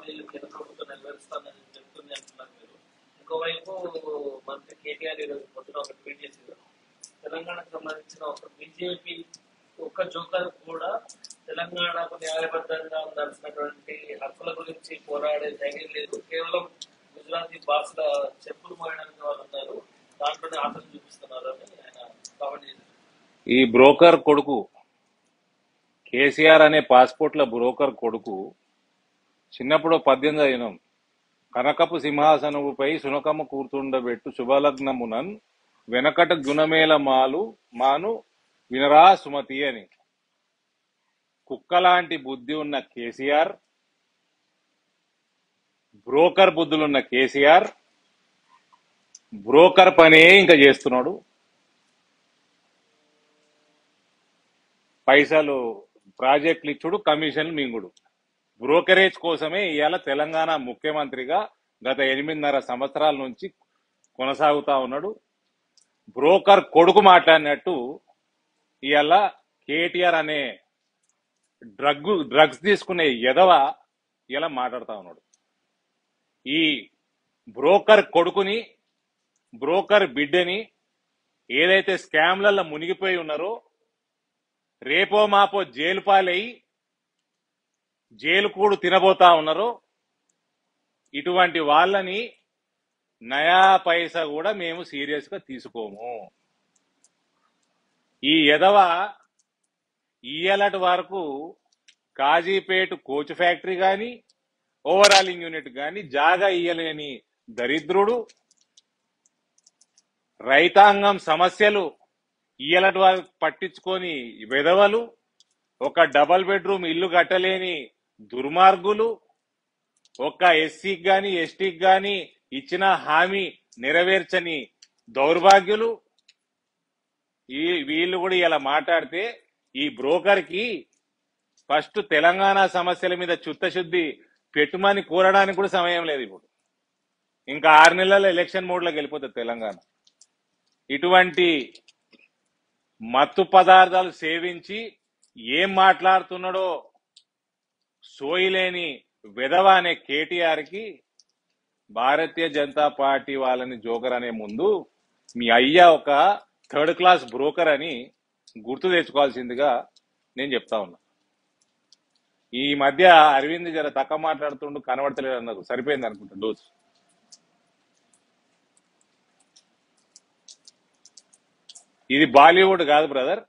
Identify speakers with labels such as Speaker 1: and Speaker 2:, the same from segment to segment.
Speaker 1: హామీ కేంద్ర ప్రభుత్వం నెరవేరుస్తానని చెప్తుంది అంటున్నారు మీరు ఇంకోవైపు మంత్రి కేటీఆర్ ఈరోజు పొద్దున ఒక ట్వీట్ చేశారు తెలంగాణకు సంబంధించిన ఒక బీజేపీ ఒక్క జోకర్ కూడా తెలంగాణకు న్యాయబద్ధంగా ఉండాల్సినటువంటి హక్కుల గురించి పోరాడే ధైర్యం లేదు కేవలం గుజరాతీ భాషల చెప్పులు మోయడానికి వాళ్ళు ఉన్నారు దాంట్లోనే ఆటలు చూపిస్తున్నారు అని ఆయన కామెంట్ చేశారు
Speaker 2: ఈ బ్రోకర్ కొడుకు కేసీఆర్ అనే పాస్పోర్ట్ల బ్రోకర్ కొడుకు చిన్నప్పుడు పద్దెనిమిది అయినాం కనకపు సింహాసనముపై సునకము కూర్చుండబెట్టు శుభలగ్నమునన్ వెనకట గుణమేల మాలు మాను వినరా సుమతి అని కుక్కలాంటి బుద్ధి ఉన్న కేసీఆర్ బ్రోకర్ బుద్ధులున్న కేసీఆర్ బ్రోకర్ పనే ఇంకా చేస్తున్నాడు పైసలు ప్రాజెక్టులు ఇచ్చుడు కమిషన్లు మింగుడు బ్రోకరేజ్ కోసమే ఇవాళ తెలంగాణ ముఖ్యమంత్రిగా గత ఎనిమిదిన్నర సంవత్సరాల నుంచి కొనసాగుతా ఉన్నాడు బ్రోకర్ కొడుకు మాట్లాడినట్టు ఇవాళ కేటీఆర్ అనే డ్రగ్ డ్రగ్స్ తీసుకునే ఎదవ ఇలా మాట్లాడుతా ఉన్నాడు ఈ బ్రోకర్ కొడుకుని బ్రోకర్ బిడ్డని ఏదైతే స్కామ్లలో మునిగిపోయి ఉన్నారో రేపో మాపో జైలు పాలై జైలు కూడు తినబోతా ఉన్నారో ఇటువంటి వాళ్ళని నయా పైసా కూడా మేము సీరియస్ గా తీసుకోము ఈ ఎదవ ఇయ్యలటి వరకు కాజీపేట కోచ్ ఫ్యాక్టరీ గాని ఓవరాలింగ్ యూనిట్ గాని జాగా ఇయ్యలేని దరిద్రుడు రైతాంగం సమస్యలు ఇయ్యలటి వారు పట్టించుకొని విధవలు ఒక డబల్ బెడ్రూమ్ ఇల్లు కట్టలేని దుర్మార్గులు ఒక ఎస్సీకి గాని ఎస్టీకి గాని ఇచ్చిన హామీ నెరవేర్చని దౌర్భాగ్యులు ఈ వీళ్ళు కూడా ఇలా మాట్లాడితే ఈ బ్రోకర్ కి ఫస్ట్ తెలంగాణ సమస్యల మీద చిత్తశుద్ధి పెట్టుమని కోరడానికి కూడా సమయం లేదు ఇప్పుడు ఇంకా ఆరు నెలల్లో ఎలక్షన్ మోడ్ లోకి వెళ్ళిపోతుంది తెలంగాణ ఇటువంటి మత్తు పదార్థాలు సేవించి ఏం మాట్లాడుతున్నాడో సోయిలేని విధవ అనే కేటీఆర్ కి భారతీయ జనతా పార్టీ వాళ్ళని జోకర్ అనే ముందు మీ అయ్యా ఒక థర్డ్ క్లాస్ బ్రోకర్ అని గుర్తు తెచ్చుకోవాల్సిందిగా నేను చెప్తా ఉన్నా ఈ మధ్య అరవింద్ జర తక్కువ మాట్లాడుతుండు కనబడతలేడు అన్నారు సరిపోయింది అనుకుంటా డోస్ ఇది బాలీవుడ్ కాదు బ్రదర్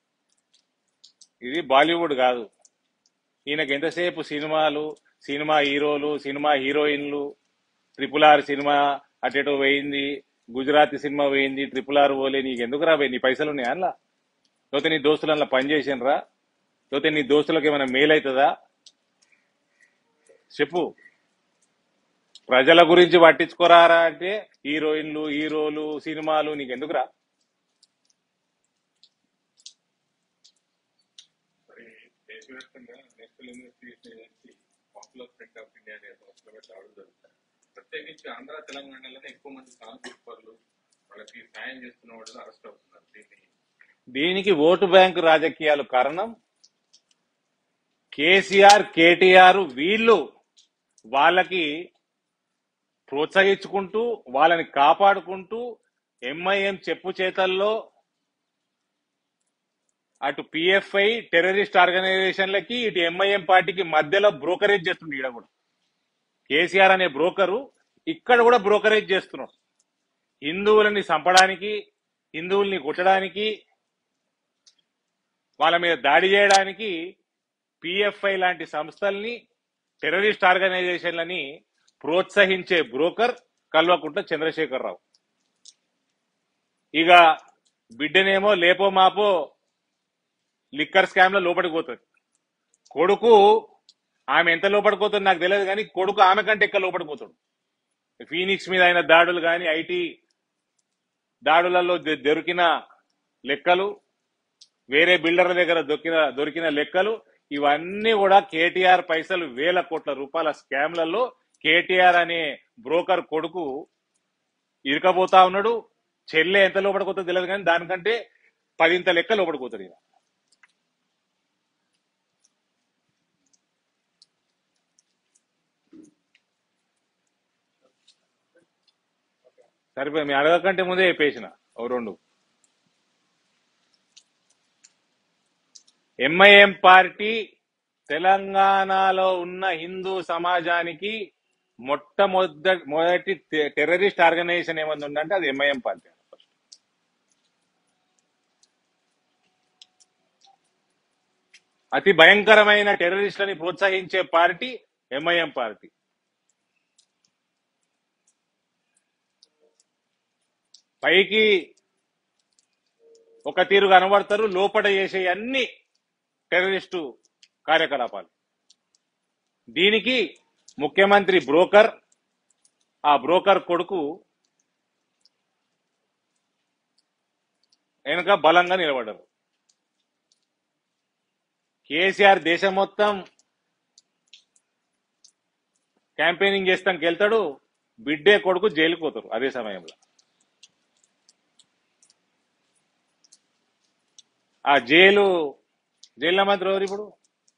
Speaker 2: ఇది బాలీవుడ్ కాదు ఈయనకి ఎంతసేపు సినిమాలు సినిమా హీరోలు సినిమా హీరోయిన్లు ట్రిపుల్ ఆర్ సినిమా అటెటో పోయింది గుజరాతీ సినిమా పోయింది ట్రిపుల్ ఆర్ పోలే నీకు ఎందుకు రాబోయే నీ పైసలు ఉన్నాయా అందులో లేకపోతే నీ దోస్తులు అందులో పని చేసినరా లేకపోతే నీ దోస్తులకు ఏమైనా మేలు అవుతుందా చెప్పు ప్రజల గురించి పట్టించుకోరారా అంటే హీరోయిన్లు హీరోలు సినిమాలు నీకు ఎందుకురా
Speaker 3: మరి దేశవ్యాప్తంగా national investigation agency popular front of India అనే సంస్థలో పెట్టి దాడులు జరుగుతాయి ప్రత్యేకించి ఆంధ్ర తెలంగాణలోనే ఎక్కువ మంది కాన్స్టిట్యూపర్లు వాళ్ళకి సాయం చేస్తున్న వాళ్ళు అరెస్ట్ అవుతున్నారు దీన్ని
Speaker 2: దీనికి ఓటు బ్యాంకు రాజకీయాలు కారణం కేసీఆర్ కేటీఆర్ వీళ్ళు వాళ్ళకి ప్రోత్సహించుకుంటూ వాళ్ళని కాపాడుకుంటూ ఎంఐఎం చెప్పు చేతల్లో అటు పిఎఫ్ఐ టెర్రరిస్ట్ ఆర్గనైజేషన్లకి ఇటు ఎంఐఎం పార్టీకి మధ్యలో బ్రోకరేజ్ చేస్తుంది ఈడ కూడా కేసీఆర్ అనే బ్రోకరు ఇక్కడ కూడా బ్రోకరేజ్ చేస్తున్నాడు హిందువులని చంపడానికి హిందువుల్ని కొట్టడానికి వాళ్ళ మీద దాడి చేయడానికి పిఎఫ్ఐ లాంటి సంస్థల్ని టెర్రరిస్ట్ ఆర్గనైజేషన్లని ప్రోత్సహించే బ్రోకర్ కల్వకుంట్ల చంద్రశేఖరరావు ఇక బిడ్డనేమో లేపో మాపో లిక్కర్ స్కామ్ లో లోపలికి పోతుంది కొడుకు ఆమె ఎంత లోపలికి పోతుంది నాకు తెలియదు కానీ కొడుకు ఆమె కంటే ఎక్కువ లోపలికి పోతాడు ఫీనిక్స్ మీద అయిన దాడులు కానీ ఐటీ దాడులలో దొ- దొరికిన లెక్కలు వేరే బిల్డర్ల దగ్గర దొరికిన దొరికిన లెక్కలు ఇవన్నీ కూడా కేటీఆర్ పైసలు వేల కోట్ల రూపాయల స్కామ్లలో కేటీఆర్ అనే బ్రోకర్ కొడుకు ఇరకపోతా ఉన్నాడు చెల్లె ఎంత లోపడిపోతుందో తెలియదు కానీ దానికంటే పదింత లెక్క లోపడిపోతాడు ఈయన సరిపోయి మీ అడగకంటే ముందే చెప్పేసిన ఓ రెండు ఎంఐఎం పార్టీ తెలంగాణలో ఉన్న హిందూ సమాజానికి మొట్టమొదటి మొదటి టె- టెర్రరిస్ట్ ఆర్గనైజేషన్ ఏమైంది ఉందంటే అది ఎంఐఎం పార్టీ అతి భయంకరమైన టెర్రరిస్టులని ప్రోత్సహించే పార్టీ ఎంఐఎం పార్టీ పైకి ఒక తీరు కనబడతారు లోపల చేసే అన్ని టెర్రరిస్టు కార్యకలాపాలు దీనికి ముఖ్యమంత్రి బ్రోకర్ ఆ బ్రోకర్ కొడుకు వెనుక బలంగా నిలబడ్డారు కేసీఆర్ దేశం మొత్తం క్యాంపెయినింగ్ చేస్తానికి వెళ్తాడు బిడ్డే కొడుకు జైలుకు పోతారు అదే సమయంలో ఆ జైలు జైల్లో మంత్రి ఎవరు ఇప్పుడు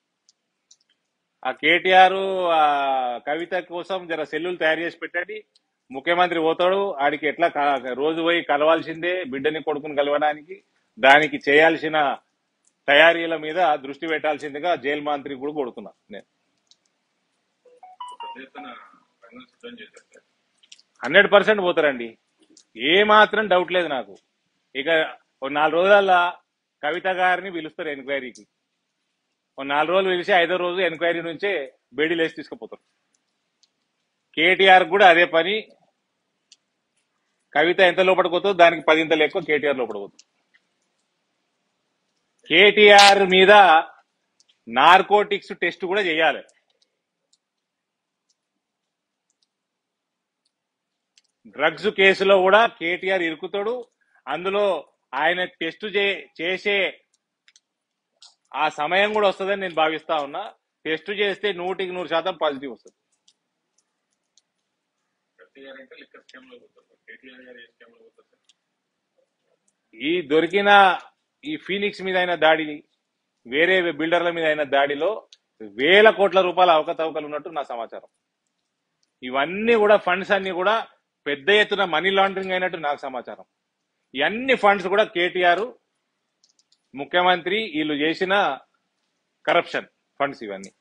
Speaker 2: ఆ కేటీఆర్ ఆ కవిత కోసం జర సెల్లులు తయారు చేసి పెట్టండి ముఖ్యమంత్రి పోతాడు ఆడికి ఎట్లా క- రోజు పోయి కలవాల్సిందే బిడ్డని కొడుకుని కలవడానికి దానికి చేయాల్సిన తయారీల మీద దృష్టి పెట్టాల్సిందిగా జైలు మంత్రి కూడా కొడుతున్నా నేను
Speaker 3: పెద్ద ఎత్తున రంగం సిద్ధం చేశారు సార్
Speaker 2: హండ్రెడ్ పర్సెంట్ పోతారండి ఏ మాత్రం డౌట్ లేదు నాకు ఇక ఓ నాలుగు రోజుల కవిత గారిని పిలుస్తారు ఎంక్వైరీకి ఓ నాలుగు రోజులు పిలిచి ఐదో రోజు ఎంక్వైరీ నుంచే బేడీలు వేసి తీసుకుపోతారు కేటీఆర్ కూడా అదే పని కవిత ఎంత లోపలికి దానికి పదింతలు ఎక్కువ కేటీఆర్ లోపలికి కేటీఆర్ మీద నార్కోటిక్స్ టెస్ట్ కూడా చేయాలి డ్రగ్స్ కేసులో కూడా కేటీఆర్ ఇరుకుతాడు అందులో ఆయన టెస్ట్ చే- చేసే ఆ సమయం కూడా వస్తుందని నేను భావిస్తా ఉన్నా టెస్ట్ చేస్తే నూటికి నూరు శాతం పాజిటివ్ వస్తుంది
Speaker 3: కేటీఆర్ అంటే లిక్కర్ స్కామ్ లో పోతారు సార్ కేటీఆర్ గారు ఏ స్కామ్ లో పోతారు సార్
Speaker 2: ఈ దొరికిన ఈ ఫీనిక్స్ మీద అయిన దాడి వేరే బిల్డర్ల మీద అయిన దాడిలో వేల కోట్ల రూపాయల అవకతవకలు ఉన్నట్టు నా సమాచారం ఇవన్నీ కూడా ఫండ్స్ అన్ని కూడా పెద్ద ఎత్తున మనీ లాండరింగ్ అయినట్టు నాకు సమాచారం ఈ అన్ని ఫండ్స్ కూడా కేటీఆర్ ముఖ్యమంత్రి వీళ్ళు చేసిన కరప్షన్ ఫండ్స్ ఇవన్నీ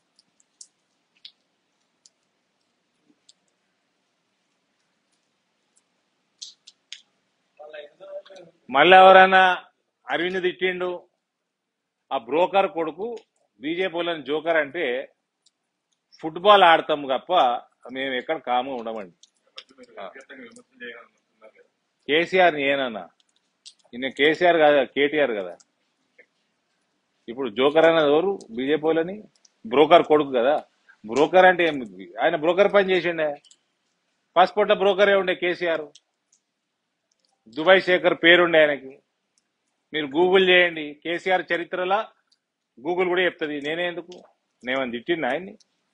Speaker 1: వాళ్ళ ఎదురు
Speaker 2: మళ్ళీ ఎవరైనా అరవింద్ తిట్టిండు ఆ బ్రోకర్ కొడుకు బీజేపీలోని జోకర్ అంటే ఫుట్బాల్ ఆడతాం తప్ప మేము ఎక్కడ కాము ఉండమండి
Speaker 3: మధ్య మీరు వ్యక్తిగతంగా విమర్శలు చేయాలనుకుంటున్నారు కదా
Speaker 2: కేసీఆర్ ఏనన్నా ఈయన కేసీఆర్ కాదా కేటీఆర్ కదా ఇప్పుడు జోకర్ అన్నది ఎవరు బీజేపీలోని బ్రోకర్ కొడుకు కదా బ్రోకర్ అంటే ఏం ఆయన బ్రోకర్ పని చేసిండే పాస్పోర్ట్ల బ్రోకరే ఉండే కేసీఆర్ దుబాయ్ శేఖర్ పేరుండే ఆయనకి మీరు గూగుల్ చేయండి కేసీఆర్ చరిత్రలా గూగుల్ కూడా చెప్తుంది నేనే ఎందుకు నేమని తిట్టింది ఆయన్ని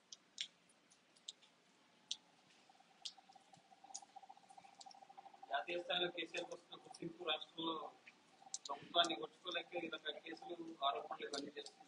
Speaker 1: జాతీయ స్థాయిలో కేసీఆర్ వస్తున్న గుర్తింపు రాష్ట్రంలో ప్రభుత్వాన్ని కొట్టుకోలేక ఈ రకమైన కేసులు ఆరోపణలు ఇవన్నీ చేస్తుంది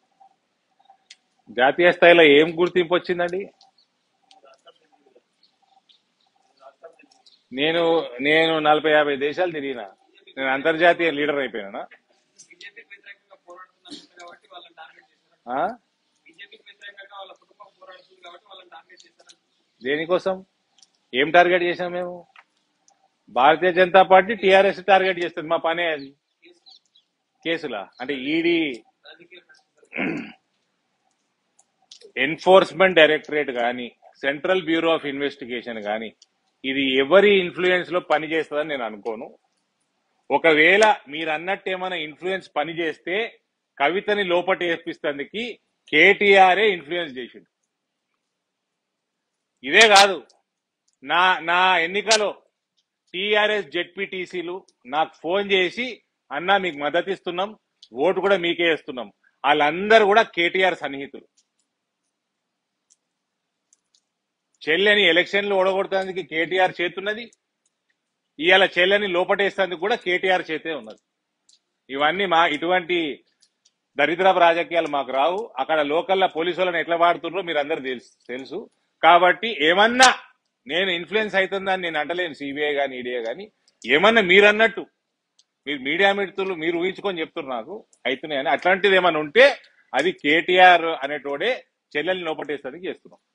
Speaker 2: జాతీయ స్థాయిలో ఏం గుర్తింపు వచ్చిందండి
Speaker 1: రాష్ట్రం తెలియదు. రాష్ట్రం తెలియదు.
Speaker 2: నేను నేను నలభై యాభై దేశాలు తిరిగిన నేను అంతర్జాతీయ లీడర్ అయిపోయినా
Speaker 1: బీజేపీకి వ్యతిరేకంగా పోరాడుతున్నారు కాబట్టి వాళ్ళని టార్గెట్ చేశారు
Speaker 2: ఆ?
Speaker 1: బీజేపీకి వ్యతిరేకంగా వాళ్ళ కుటుంబం పోరాడుతుంది కాబట్టి వాళ్ళని టార్గెట్ చేశారు
Speaker 2: దేనికోసం ఏం టార్గెట్ చేసాం మేము భారతీయ జనతా పార్టీ టీఆర్ఎస్ టార్గెట్ చేస్తుంది మా పనే అది
Speaker 1: కేసు
Speaker 2: కేసులా అంటే ఈడీ
Speaker 1: రాజకీయ ప్రశ్న
Speaker 2: ఎన్ఫోర్స్మెంట్ డైరెక్టరేట్ కానీ సెంట్రల్ బ్యూరో ఆఫ్ ఇన్వెస్టిగేషన్ కానీ ఇది ఎవరి ఇన్ఫ్లుయెన్స్ లో పని చేస్తుందని నేను అనుకోను ఒకవేళ మీరు అన్నట్టు ఏమైనా ఇన్ఫ్లుయెన్స్ పని చేస్తే కవితని లోపటి వేపిస్తందుకు కేటీఆర్ఏ ఇన్ఫ్లుయెన్స్ చేసిండు ఇదే కాదు నా నా ఎన్నికలో టీఆర్ఎస్ జెడ్పీటీసీలు నాకు ఫోన్ చేసి అన్నా మీకు మద్దతు ఇస్తున్నాం ఓటు కూడా మీకే ఇస్తున్నాం వాళ్ళందరూ కూడా కేటీఆర్ సన్నిహితులు చెల్లెని ఎలక్షన్లు ఓడగొడటానికి కేటీఆర్ చేతున్నది ఇవాళ చెల్లెని లోపటేసేందుకు కూడా కేటీఆర్ చేతే ఉన్నది ఇవన్నీ మా ఇటువంటి దరిద్రపు రాజకీయాలు మాకు రావు అక్కడ లోకల్లో పోలీసు వాళ్ళని ఎట్లా వాడుతున్నారో మీరు అందరు తెలుసు తెలుసు కాబట్టి ఏమన్నా నేను ఇన్ఫ్లుయెన్స్ అవుతుందని నేను అంటలేను సిబిఐ కానీ ఈడీఏ కానీ ఏమన్నా మీరు అన్నట్టు మీరు మీడియా మిత్రులు మీరు ఊహించుకొని చెప్తున్నారు నాకు అవుతున్నాయని అట్లాంటిది ఏమైనా ఉంటే అది కేటీఆర్ అనేటోడే చెల్లెల్ని లోపటేస్తుంది చేస్తున్నాం